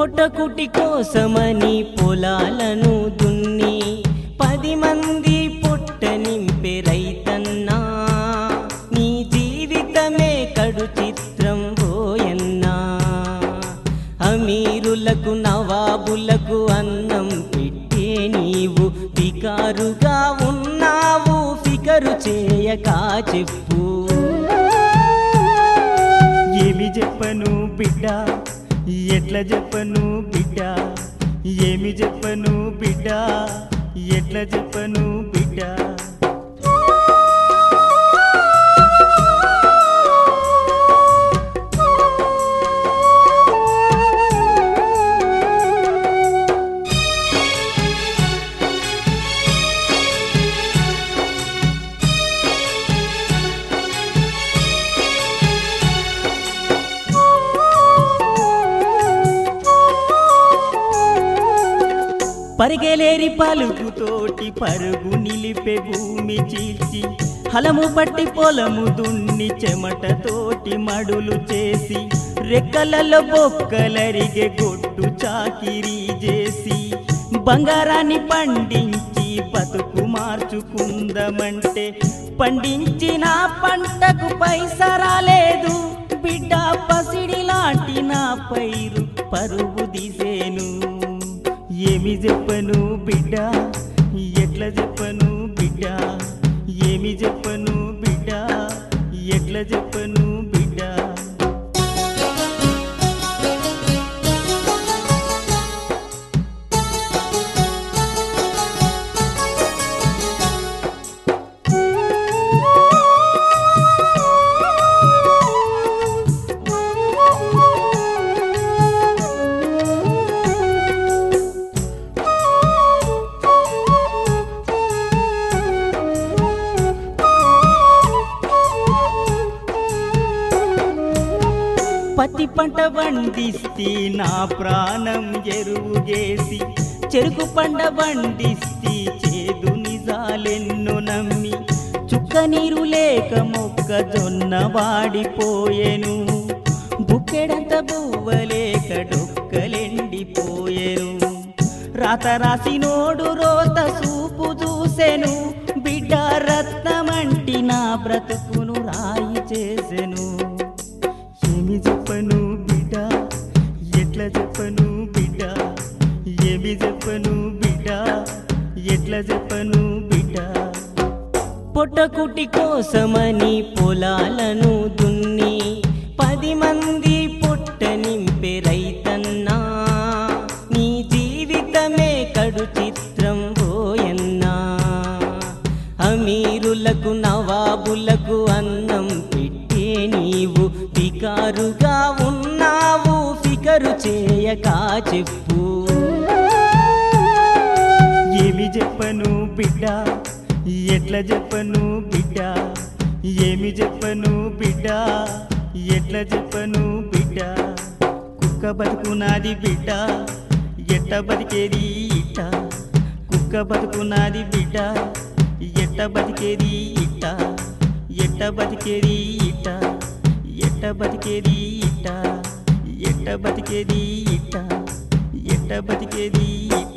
పొట్టకుటి కోసమని పొలాలను దున్ని పది మంది పొట్ట నింపే రైతన్నా నీ జీవితమే కడు చిత్రం పోయన్నా అమీరులకు నవాబులకు అన్నం పెట్టే నీవు వికారుగా ఉన్నావు ఫికరు చేయక చెప్పు ఏమి చెప్పను బిడ్డ ఎట్లా చెప్పను బిడ్డ ఏమి చెప్పను బిడ్డ ఎట్లా చెప్పను బిడ్డ పరిగెలేరి పలుకు పలుకుతోటి పరుగు నిలిపే భూమి చీల్చి హలము పట్టి పొలము దున్ని చెమటతోటి మడులు చేసి రెక్కలలో బొక్కలరిగే గొడ్డు చాకిరీ చేసి బంగారాన్ని పండించి బతుకు మార్చుకుందామంటే పండించిన పంటకు పైసా రాలేదు బిడ్డ పసిడి లాంటి నా పైరు పరువు తీసేను ఏమి చెప్పను బిడ్డ ఎట్లా చెప్పను బిడ్డ ఏమి చెప్పను బిడ్డ ఎట్లా చెప్పను బిడ్డ పత్తి పంట వండిస్తే నా ప్రాణం ఎరువుగేసి చెరుకు పంట వండిస్తే చేదు నిజాలెన్ను నమ్మి చుక్క నీరు లేక మొక్కజొన్న వాడిపోయెను బుక్కెడంత బువ్వలేక డొక్కలెండిపోయెను రాత రాసినోడు రోత సూపు చూసెను బిడ్డ రత్నమంటి నా బ్రతుకును రాయి చేసెను ఏమి చెప్పను బిడ్డ ఎట్లా చెప్పను బిడ్డ ఏమి చెప్పను బిడ్డ ఎట్లా చెప్పను బిడ్డ పొట్టకుటి కోసమని పొలాలను దున్ని పది మంది పొట్ట నింపే రైతన్నా నీ జీవితమే కడు చిత్రం పోయన్నా అమీరులకు నవాబులకు అన్నం పెట్టే నీవు వికారుగా ఉన్నావు ఫికరు చేయక చెప్పు ఏమి చెప్పను బిడ్డ ఎట్లా చెప్పను బిడ్డ ఏమి చెప్పను బిడ్డ ఎట్లా చెప్పను బిడ్డ కుక్క బతుకునాది బిడ్డ ఎట్ట బతికేది ఇట్ట కుక్క బతుకునాది బిడ్డ ఎట్ట బతికేది ఇట్ట ఎట్ట బతికేది ఇట్ట ఎట్ట బతికేది ఇట్ట ఎట్ట బతికేది ఇట్ట ఎట్ట బతికేది ఇట్ట